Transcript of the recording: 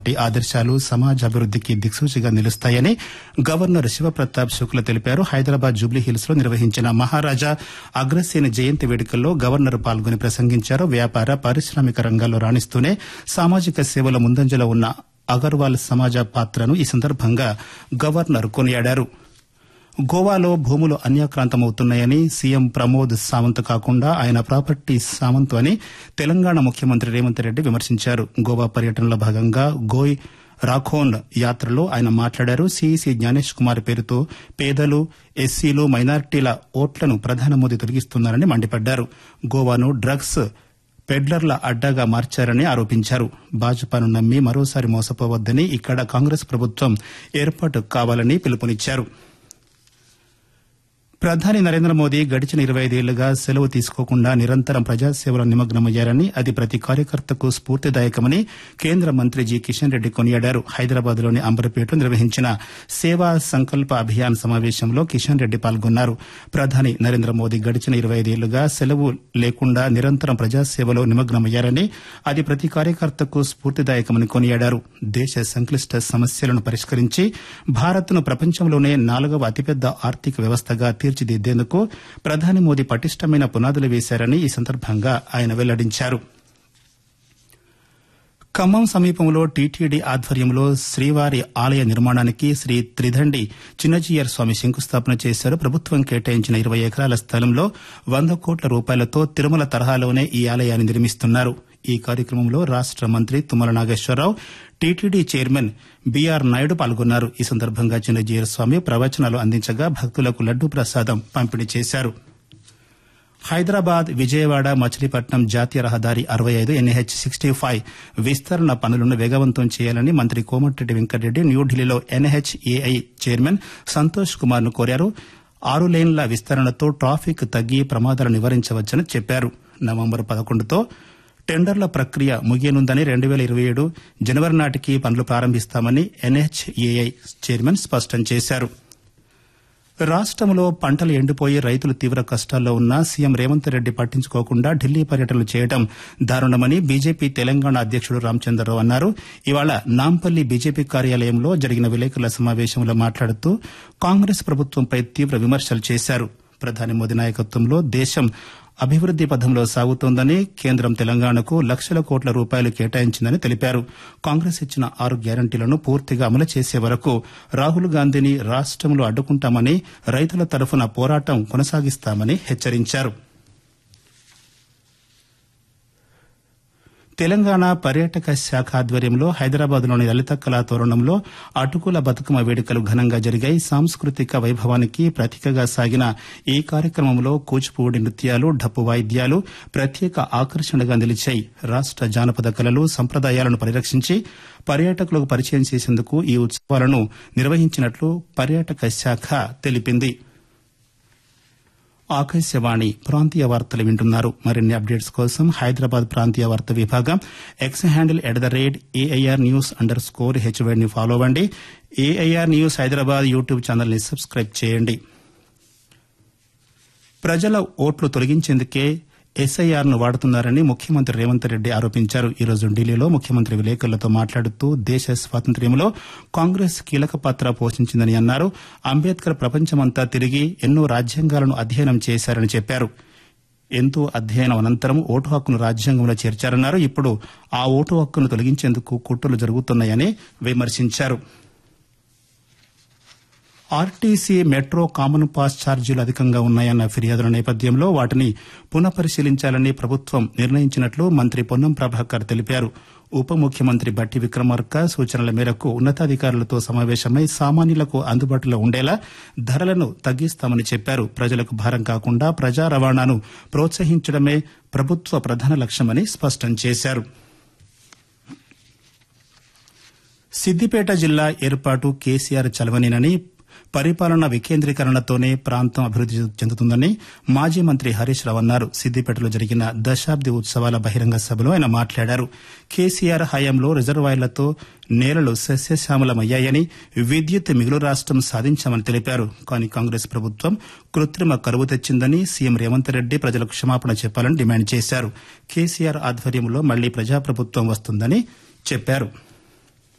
party ఆదర్శాలు సమాజ అభివృద్దికి దిక్సూచిగా నిలుస్తాయని గవర్నర్ శివప్రతాప్ శుక్ల తెలిపారు హైదరాబాద్ జూబ్లీహిల్స్ లో నిర్వహించిన మహారాజా అగ్రసేన జయంతి వేడుకల్లో గవర్నర్ పాల్గొని ప్రసంగించారు వ్యాపార పారిశ్రామిక రంగాల్లో రాణిస్తూనే సామాజిక సేవలో ముందంజలో ఉన్న అగర్వాల్ సమాజ పాత్రను ఈ సందర్భంగా గవర్నర్ కొనియాడారు గోవాలో భూములు అన్యాక్రాంతమవుతున్నాయని సీఎం ప్రమోద్ సావంత్ కాకుండా ఆయన ప్రాపర్టీ సావంత్ అని తెలంగాణ ముఖ్యమంత్రి రేవంత్ రెడ్డి విమర్శించారు గోవా పర్యటనలో భాగంగా గోయ్ రాఖోన్ యాత్రలో ఆయన మాట్లాడారు సీఈసీ జ్ఞానేష్ కుమార్ పేరుతో పేదలు ఎస్సీలు మైనారిటీల ఓట్లను ప్రధాని మోదీ తొలగిస్తున్నారని మండిపడ్డారు గోవాను డ్రగ్స్ పెడ్లర్ల అడ్డాగా మార్చారని ఆరోపించారు భాజపాను నమ్మి మరోసారి మోసపోవద్దని ఇక్కడ కాంగ్రెస్ ప్రభుత్వం ఏర్పాటు కావాలని పిలుపునిచ్చారు ప్రధాని నరేంద్ర మోదీ గడిచిన ఇరవై ఐదేళ్లుగా సెలవు తీసుకోకుండా నిరంతరం ప్రజాసేవలో నిమగ్నమయ్యారని అది ప్రతి కార్యకర్తకు స్ఫూర్తిదాయకమని కేంద్ర మంత్రి జి కిషన్ రెడ్డి కొనియాడారు హైదరాబాద్ లోని అంబర్పేటలో నిర్వహించిన సేవా సంకల్ప అభియాన్ సమావేశంలో కిషన్ రెడ్డి పాల్గొన్నారు ప్రధాని నరేంద్ర మోదీ గడిచిన ఇరవై ఐదేళ్లుగా సెలవు లేకుండా నిరంతరం ప్రజాసేవలో నిమగ్నమయ్యారని అది ప్రతి కార్యకర్తకు స్ఫూర్తిదాయకమని కొనియాడారు దేశ సంక్లిష్ట సమస్యలను పరిష్కరించి భారత్ను ప్రపంచంలోనే నాలుగవ అతిపెద్ద ఆర్థిక వ్యవస్థగా తీర్చిదిద్దేందుకు ప్రధాని మోదీ పటిష్టమైన పునాదులు వేశారని ఈ సందర్భంగా ఆయన వెల్లడించారు ఖమ్మం సమీపంలో టీటీడీ ఆధ్వర్యంలో శ్రీవారి ఆలయ నిర్మాణానికి శ్రీ త్రిదండి చిన్నజీయర్ స్వామి శంకుస్థాపన చేశారు ప్రభుత్వం కేటాయించిన ఇరవై ఎకరాల స్థలంలో వంద కోట్ల రూపాయలతో తిరుమల తరహాలోనే ఈ ఆలయాన్ని నిర్మిస్తున్నారు ఈ కార్యక్రమంలో రాష్ట మంత్రి Tummala Nageswara Rao TTD chairman BR Naidu పాల్గొన్నారు ఈ సందర్భంగా చిన్నజీయర్ స్వామి ప్రవచనాలు అందించగా భక్తులకు లడ్డూ ప్రసాదం పంపిణీ చేశారు హైదరాబాద్ విజయవాడ మచిలీపట్నం జాతీయ రహదారి అరవై ఐదు ఎన్హెచ్ సిక్స్టీ ఫైవ్ విస్తరణ పనులను వేగవంతం చేయాలని మంత్రి కోమటిరెడ్డి వెంకటరెడ్డి న్యూఢిల్లీలో ఎన్హెచ్ఏఐ చైర్మన్ సంతోష్ కుమార్ ను కోరారు ఆరు లేన్ల విస్తరణతో ట్రాఫిక్ తగ్గి ప్రమాదాలు నివారించవచ్చని చెప్పారు నవంబర్ పదకొండుతో టెండర్ల ప్రక్రియ ముగియనుందని రెండు వేల ఇరవై ఏడు జనవరి నాటికి పనులు ప్రారంభిస్తామని ఎన్హెచ్ఏఐ చైర్మన్ స్పష్టం చేశారు రాష్టంలో పంటలు ఎండిపోయి రైతులు తీవ్ర కష్టాల్లో ఉన్నా సీఎం రేవంత్ రెడ్డి పట్టించుకోకుండా ఢిల్లీ పర్యటనలు చేయడం దారుణమని బీజేపీ తెలంగాణ అధ్యకుడు రామచంద్రరావు అన్నారు ఇవాళ నాంపల్లి బీజేపీ కార్యాలయంలో జరిగిన విలేకరుల సమావేశంలో మాట్లాడుతూ కాంగ్రెస్ ప్రభుత్వంపై తీవ్ర విమర్శలు చేశారు ప్రధాని మోదీ నాయకత్వంలో దేశం అభివృద్ది పథంలో సాగుతోందని కేంద్రం తెలంగాణకు లక్షల కోట్ల రూపాయలు కేటాయించిందని తెలిపారు కాంగ్రెస్ ఇచ్చిన ఆరు గ్యారంటీలను పూర్తిగా అమలు చేసే వరకు రాహుల్ గాంధీని రాష్టంలో అడ్డుకుంటామని రైతుల తరఫున పోరాటం కొనసాగిస్తామని హెచ్చరించారు తెలంగాణ పర్యాటక శాఖ ఆధ్వర్యంలో హైదరాబాద్లోని లలిత కళా తోరణంలో అటుకుల బతుకమ్మ వేడుకలు ఘనంగా జరిగాయి సాంస్కృతిక వైభవానికి ప్రతీకగా సాగిన ఈ కార్యక్రమంలో కూచిపూడి నృత్యాలు డప్పు వాయిద్యాలు ప్రత్యేక ఆకర్షణగా నిలిచాయి రాష్ట జానపద కళలు సంప్రదాయాలను పరిరక్షించి పర్యాటకులకు పరిచయం చేసేందుకు ఈ ఉత్సవాలను నిర్వహించినట్లు పర్యాటక శాఖ తెలిపింది ఆకాశవాణి ప్రాంతీయ వార్తలు వింటున్నారు మరిన్ని అప్డేట్స్ కోసం హైదరాబాద్ ప్రాంతీయ వార్త విభాగం X handle at the rate AIR news underscore HYD ని ఫాలో అవ్వండి AIR news Hyderabad YouTube channel ని సబ్స్క్రైబ్ చేయండి ప్రజల ఓట్లు తొలగించేందుకే ఎస్ఐఆర్ ను వాడుతున్నారని ముఖ్యమంత్రి రేవంత్ రెడ్డి ఆరోపించారు ఈ రోజు ఢిల్లీలో ముఖ్యమంత్రి విలేకరులతో మాట్లాడుతూ దేశ స్వాతంత్ర్యంలో కాంగ్రెస్ కీలక పాత్ర పోషించిందని అన్నారు అంబేద్కర్ ప్రపంచమంతా తిరిగి ఎన్నో రాజ్యాంగాలను అధ్యయనం చేశారని చెప్పారు ఎంతో అధ్యయనం అనంతరం ఓటు హక్కును రాజ్యాంగంలో చేర్చారన్నారు ఇప్పుడు ఆ ఓటు హక్కును తొలగించేందుకు కుట్రలు జరుగుతున్నాయని విమర్శించారు ఆర్టీసీ మెట్రో కామన్ పాస్ ఛార్జీలు అధికంగా ఉన్నాయన్న ఫిర్యాదుల నేపథ్యంలో వాటిని పునఃపరిశీలించాలని ప్రభుత్వం నిర్ణయించినట్లు మంత్రి పొన్నం ప్రభాకర్ తెలిపారు ఉప ముఖ్యమంత్రి బట్టి విక్రమార్క సూచనల మేరకు ఉన్నతాధికారులతో సమావేశమై సామాన్యులకు అందుబాటులో ఉండేలా ధరలను తగ్గిస్తామని చెప్పారు ప్రజలకు భారం కాకుండా ప్రజా రవాణాను ప్రోత్సహించడమే ప్రభుత్వ ప్రధాన లక్ష్యమని స్పష్టం చేశారు సిద్దిపేట జిల్లా ఏర్పాటు కేసీఆర్ చలవనేనని పరిపాలన వికేంద్రీకరణతోనే ప్రాంతం అభివృద్ది చెందుతుందని మాజీ మంత్రి హరీష్ రావు అన్నారు సిద్దిపేటలో జరిగిన దశాబ్ది ఉత్సవాల బహిరంగ సభలో ఆయన మాట్లాడారు కేసీఆర్ హయాంలో రిజర్వాయర్లతో నేలలు సస్యశ్యామలమయ్యాయని విద్యుత్ మిగులు రాష్టం సాధించామని తెలిపారు కానీ కాంగ్రెస్ ప్రభుత్వం కృత్రిమ కరువు తెచ్చిందని సీఎం రేవంత్ రెడ్డి ప్రజలకు క్షమాపణ చెప్పాలని డిమాండ్ చేశారు కేసీఆర్ ఆధ్వర్యంలో మళ్లీ ప్రజాప్రభుత్వం వస్తుందని చెప్పారు